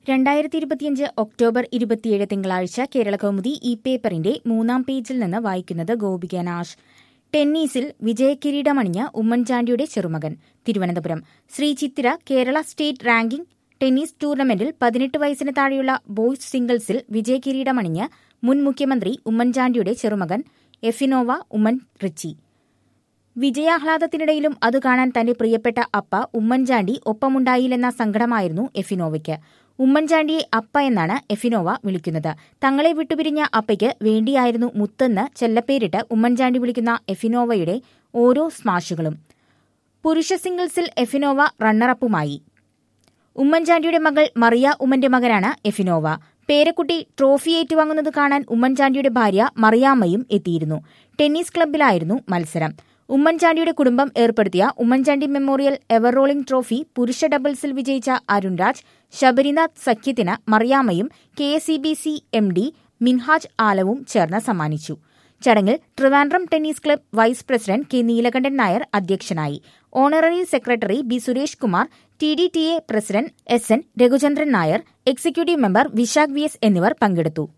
രണ്ടായിരത്തി ഇരുപത്തിയഞ്ച് ഒക്ടോബർ ഇരുപത്തിയേഴ് തിങ്കളാഴ്ച കേരള കൗമുദി ഈ പേപ്പറിന്റെ മൂന്നാം പേജിൽ നിന്ന് വായിക്കുന്നത് ഗോപിക നാഷ് ടെന്നീസിൽ വിജയകിരീടമണിഞ്ഞ ഉമ്മൻചാണ്ടിയുടെ ചെറുമകൻ Thiruvananthapuram Sree Chithira Kerala state ranking tennis ടൂർണമെന്റിൽ പതിനെട്ട് വയസ്സിന് താഴെയുള്ള ബോയ്സ് സിംഗിൾസിൽ വിജയകിരീടമണിഞ്ഞ് മുൻ മുഖ്യമന്ത്രി ഉമ്മൻചാണ്ടിയുടെ ചെറുമകൻ എഫിനോവ ഉമ്മൻ റിച്ചി വിജയാഹ്ലാദത്തിനിടയിലും അത് കാണാൻ തന്റെ പ്രിയപ്പെട്ട അപ്പ ഉമ്മൻചാണ്ടി ഒപ്പമുണ്ടായില്ലെന്ന സങ്കടമായിരുന്നു എഫിനോവയ്ക്ക് ഉമ്മൻചാണ്ടിയെ അപ്പ എന്നാണ് എഫിനോവ വിളിക്കുന്നത് തങ്ങളെ വിട്ടുപിരിഞ്ഞ അപ്പയ്ക്ക് വേണ്ടിയായിരുന്നു മുത്തെന്ന് ചെല്ലപ്പേരിട്ട് ഉമ്മൻചാണ്ടി വിളിക്കുന്ന എഫിനോവയുടെ ഓരോ സ്മാഷുകളും പുരുഷ സിംഗിൾസിൽ എഫിനോവ റണ്ണറപ്പുമായി ഉമ്മൻചാണ്ടിയുടെ മകൾ മറിയ ഉമ്മന്റെ മകനാണ് എഫിനോവ പേരക്കുട്ടി ട്രോഫി ഏറ്റുവാങ്ങുന്നത് കാണാൻ ഉമ്മൻചാണ്ടിയുടെ ഭാര്യ മറിയാമ്മയും എത്തിയിരുന്നു ടെന്നീസ് ക്ലബ്ബിലായിരുന്നു മത്സരം ഉമ്മൻചാണ്ടിയുടെ കുടുംബം ഏർപ്പെടുത്തിയ Oommen Chandy memorial ever rolling trophy പുരുഷ ഡബിൾസിൽ വിജയിച്ച അരുൺരാജ് ശബരിനാഥ് സഖ്യത്തിന് മറിയാമ്മയും K S E B C M D Minhaj ആലവും ചേർന്ന് സമ്മാനിച്ചു ചടങ്ങിൽ Trivandrum tennis club vice president K Neelakantan Nair അധ്യക്ഷനായി honorary secretary B Suresh Kumar T D T A president S N Raghuchandran Nair executive member Vishakh V S എന്നിവർ പങ്കെടുത്തു